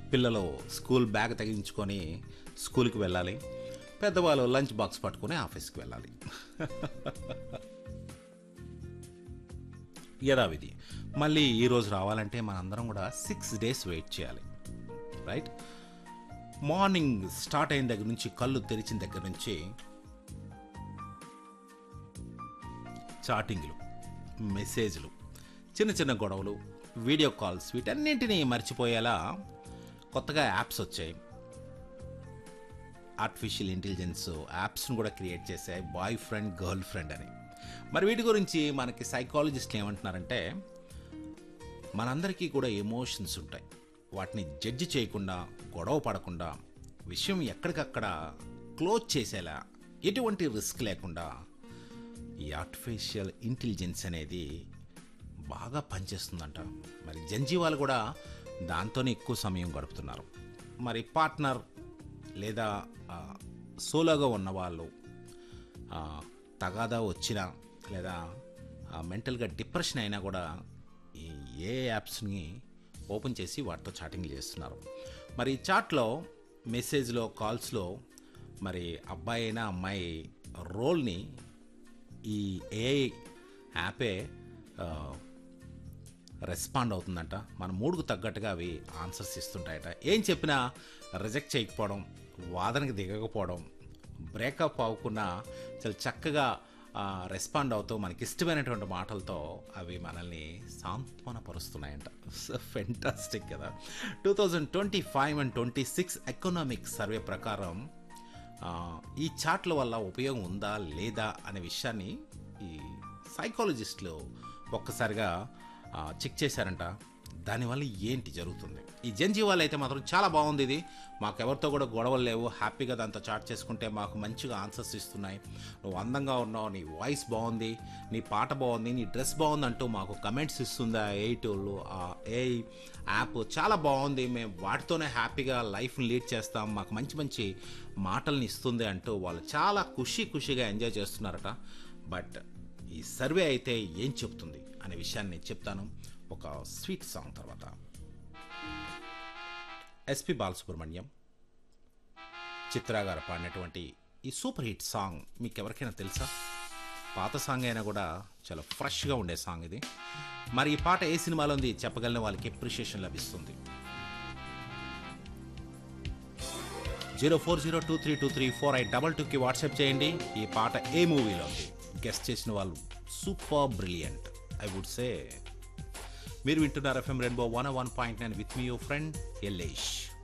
పిల్లలు school bag తగిలించుకొని స్కూల్కి వెళ్ళాలి పెద్దవాళ్ళు లంచ్ బాక్స్ పట్టుకొని ఆఫీస్కి వెళ్ళాలి యథావిధి మళ్ళీ ఈరోజు రావాలంటే మనందరం కూడా సిక్స్ డేస్ వెయిట్ చేయాలి రైట్ మార్నింగ్ స్టార్ట్ అయిన దగ్గర నుంచి కళ్ళు తెరిచిన దగ్గర నుంచి చాటింగ్లు మెసేజ్లు చిన్న చిన్న గొడవలు వీడియో కాల్స్ వీటన్నింటినీ మర్చిపోయేలా కొత్తగా యాప్స్ వచ్చాయి ఆర్టిఫిషియల్ ఇంటెలిజెన్స్ యాప్స్ను కూడా క్రియేట్ చేశాయి బాయ్ ఫ్రెండ్ గర్ల్ ఫ్రెండ్ అని మరి వీటి గురించి మనకి సైకాలజిస్టులు ఏమంటున్నారంటే మనందరికీ కూడా ఎమోషన్స్ ఉంటాయి వాటిని జడ్జి చేయకుండా గొడవ పడకుండా విషయం ఎక్కడికక్కడ క్లోజ్ చేసేలా ఎటువంటి రిస్క్ లేకుండా ఈ ఆర్టిఫిషియల్ ఇంటెలిజెన్స్ అనేది బాగా పనిచేస్తుందంట మరి జంజీవాలు కూడా దాంతోనే ఎక్కువ సమయం గడుపుతున్నారు మరి పార్ట్నర్ లేదా ఆ, సోలోగా ఉన్నవాళ్ళు ఆ, తగాదా వచ్చినా లేదా ఆ, మెంటల్గా డిప్రెషన్ అయినా కూడా ఈ ఏ యాప్స్ని ఓపెన్ చేసి వాటితో చాటింగ్ చేస్తున్నారు మరి ఈ చాట్లో మెసేజ్లో కాల్స్లో మరి అబ్బాయి అయినా అమ్మాయి రోల్ని ఈ ఏఐ యాపే ఆ, రెస్పాండ్ అవుతుందంట మన మూడుకు తగ్గట్టుగా అవి ఆన్సర్స్ ఇస్తుంటాయట ఏం చెప్పినా రిజెక్ట్ చేయకపోవడం వాదనకి దిగకపోవడం బ్రేకప్ అవ్వకుండా చాలా చక్కగా రెస్పాండ్ అవుతూ మనకి ఇష్టమైనటువంటి మాటలతో అవి మనల్ని సాంత్వనపరుస్తున్నాయంట ఫెంటాస్టిక్ కదా two thousand twenty five and twenty six economic survey ప్రకారం ఆ, ఈ చాట్ల వల్ల ఉపయోగం ఉందా లేదా అనే విషయాన్ని ఈ సైకాలజిస్టులు ఒక్కసారిగా ఆ, చెక్ చేశారంట దానివల్ల ఏంటి జరుగుతుంది ఈ జనజీవాలు అయితే మాత్రం చాలా బాగుంది ఇది మాకు ఎవరితో కూడా గొడవలు లేవు హ్యాపీగా దాంతో చాట్ చేసుకుంటే మాకు మంచిగా ఆన్సర్స్ ఇస్తున్నాయి నువ్వు అందంగా ఉన్నావు నీ వాయిస్ బాగుంది నీ పాట బాగుంది నీ డ్రెస్ బాగుంది అంటూ మాకు కమెంట్స్ ఇస్తుంది ఆ ఏ టూళ్ళు ఆ ఏ యాప్ చాలా బాగుంది మేము వాటితోనే హ్యాపీగా లైఫ్ని లీడ్ చేస్తాం మాకు మంచి మంచి మాటల్ని ఇస్తుంది అంటూ వాళ్ళు చాలా ఖుషి ఖుషిగా ఎంజాయ్ చేస్తున్నారట బట్ ఈ సర్వే అయితే ఏం చెప్తుంది అనే విషయాన్ని నేను చెప్తాను ఒక స్వీట్ సాంగ్ తర్వాత ఎస్పి బాలసుబ్రహ్మణ్యం చిత్రా గారు పాడినటువంటి ఈ సూపర్ హిట్ సాంగ్ మీకు ఎవరికైనా తెలుసా పాత సాంగ్ అయినా కూడా చాలా ఫ్రెష్గా ఉండే సాంగ్ ఇది మరి ఈ పాట ఏ సినిమాలో ఉంది చెప్పగలిగిన వాళ్ళకి అప్రిషియేషన్ లభిస్తుంది zero four zero two three two three four eight double టూకి వాట్సాప్ చేయండి ఈ పాట ఏ మూవీలో ఉంది గెస్ట్ చేసిన వాళ్ళు super brilliant I would say మీరు వింటున్నారు FM rainbow one one point nine with me your friend Yellesh